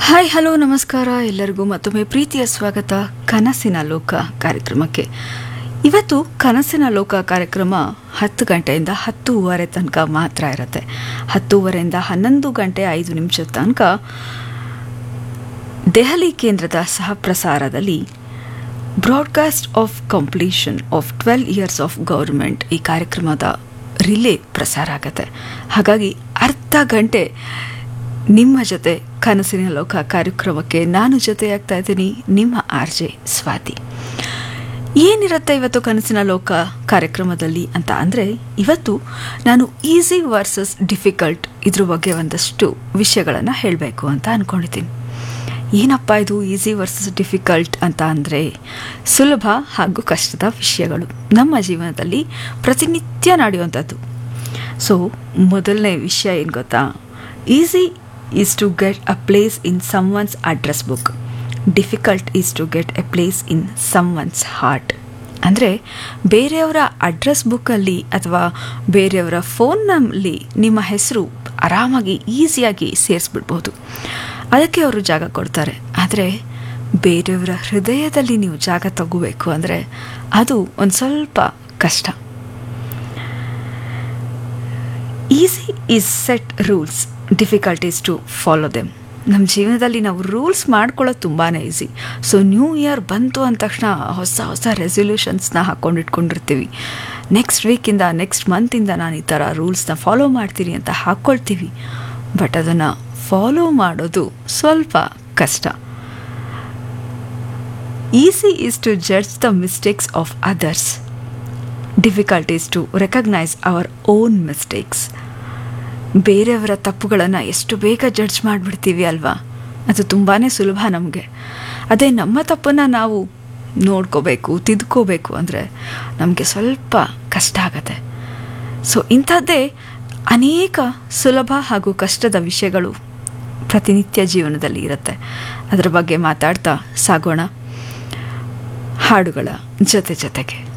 hi hello ನಮಸ್ಕಾರ ಎಲ್ಲರಿಗೂ ಮತ್ತೊಮ್ಮೆ ಪ್ರೀತಿಯ ಸ್ವಾಗತ ಕನಸಿನ ಲೋಕ ಕಾರ್ಯಕ್ರಮಕ್ಕೆ ಇವತ್ತು ಕನಸಿನ ಲೋಕ ಕಾರ್ಯಕ್ರಮ ಹತ್ತು ಗಂಟೆಯಿಂದ ಹತ್ತೂವರೆ ತನಕ ಮಾತ್ರ ಇರುತ್ತೆ ಹತ್ತೂವರೆಯಿಂದ ಹನ್ನೊಂದು ಗಂಟೆ ಐದು ನಿಮಿಷದ ತನಕ ದೆಹಲಿ ಕೇಂದ್ರದ ಸಹ ಪ್ರಸಾರದಲ್ಲಿ broadcast of completion of twelve years of government ಈ ಕಾರ್ಯಕ್ರಮದ ರಿಲೇ ಪ್ರಸಾರ ಆಗುತ್ತೆ ಹಾಗಾಗಿ ಅರ್ಧ ಗಂಟೆ ನಿಮ್ಮ ಜೊತೆ ಕನಸಿನ ಲೋಕ ಕಾರ್ಯಕ್ರಮಕ್ಕೆ ನಾನು ಜೊತೆಯಾಗ್ತಾ ಇದ್ದೀನಿ ನಿಮ್ಮ ಆರ್ ಜೆ ಸ್ವಾತಿ ಏನಿರುತ್ತೆ ಇವತ್ತು ಕನಸಿನ ಲೋಕ ಕಾರ್ಯಕ್ರಮದಲ್ಲಿ ಅಂತ ಅಂದರೆ ಇವತ್ತು ನಾನು ಈಸಿ ವರ್ಸಸ್ ಡಿಫಿಕಲ್ಟ್ ಇದ್ರ ಬಗ್ಗೆ ಒಂದಷ್ಟು ವಿಷಯಗಳನ್ನು ಹೇಳಬೇಕು ಅಂತ ಅಂದ್ಕೊಂಡಿದ್ದೀನಿ ಏನಪ್ಪ ಇದು ಈಸಿ ವರ್ಸಸ್ ಡಿಫಿಕಲ್ಟ್ ಅಂತ ಅಂದರೆ ಸುಲಭ ಹಾಗೂ ಕಷ್ಟದ ವಿಷಯಗಳು ನಮ್ಮ ಜೀವನದಲ್ಲಿ ಪ್ರತಿನಿತ್ಯ ನಡೆಯುವಂಥದ್ದು ಸೊ ಮೊದಲನೇ ವಿಷಯ ಏನು ಗೊತ್ತಾ easy is to get a place in someone's address book difficult is to get a place in someone's heart ಅಂದರೆ ಬೇರೆಯವರ ಅಡ್ರೆಸ್ ಬುಕ್ಕಲ್ಲಿ ಅಥವಾ ಬೇರೆಯವರ ಫೋನ್ನಲ್ಲಿ ನಿಮ್ಮ ಹೆಸರು ಆರಾಮಾಗಿ ಈಸಿಯಾಗಿ ಸೇರಿಸ್ಬಿಡ್ಬೋದು ಅದಕ್ಕೆ ಅವರು ಜಾಗ ಕೊಡ್ತಾರೆ ಆದರೆ ಬೇರೆಯವರ ಹೃದಯದಲ್ಲಿ ನೀವು ಜಾಗ ತಗೋಬೇಕು ಅಂದರೆ ಅದು ಒಂದು ಸ್ವಲ್ಪ ಕಷ್ಟ easy is set rules difficulties to follow them ನಮ್ಮ ಜೀವನದಲ್ಲಿ ನಾವು ರೂಲ್ಸ್ ಮಾಡ್ಕೊಳ್ಳೋದು ತುಂಬಾ ಈಸಿ ಸೊ ನ್ಯೂ ಇಯರ್ ಬಂತು ಅಂದ ತಕ್ಷಣ ಹೊಸ ಹೊಸ ರೆಸೊಲ್ಯೂಷನ್ಸ್ನ ಹಾಕ್ಕೊಂಡು ಇಟ್ಕೊಂಡಿರ್ತೀವಿ ನೆಕ್ಸ್ಟ್ ವೀಕಿಂದ ನೆಕ್ಸ್ಟ್ ಮಂತಿಂದ ನಾನು ಈ ಥರ ರೂಲ್ಸ್ನ ಫಾಲೋ ಮಾಡ್ತೀನಿ ಅಂತ ಹಾಕ್ಕೊಳ್ತೀವಿ ಬಟ್ ಅದನ್ನು ಫಾಲೋ ಮಾಡೋದು ಸ್ವಲ್ಪ ಕಷ್ಟ easy is to judge the mistakes of others difficulties to recognise our own mistakes ಬೇರೆಯವರ ತಪ್ಪುಗಳನ್ನು ಎಷ್ಟು ಬೇಗ ಜಡ್ಜ್ ಮಾಡಿಬಿಡ್ತೀವಿ ಅಲ್ವಾ ಅದು ತುಂಬಾ ಸುಲಭ ನಮಗೆ ಅದೇ ನಮ್ಮ ತಪ್ಪನ್ನು ನಾವು ನೋಡ್ಕೋಬೇಕು ತಿದ್ಕೋಬೇಕು ಅಂದರೆ ನಮಗೆ ಸ್ವಲ್ಪ ಕಷ್ಟ ಆಗತ್ತೆ ಸೊ ಇಂಥದ್ದೇ ಅನೇಕ ಸುಲಭ ಹಾಗೂ ಕಷ್ಟದ ವಿಷಯಗಳು ಪ್ರತಿನಿತ್ಯ ಜೀವನದಲ್ಲಿ ಇರುತ್ತೆ ಅದರ ಬಗ್ಗೆ ಮಾತಾಡ್ತಾ ಸಾಗೋಣ ಹಾಡುಗಳ ಜೊತೆ ಜೊತೆಗೆ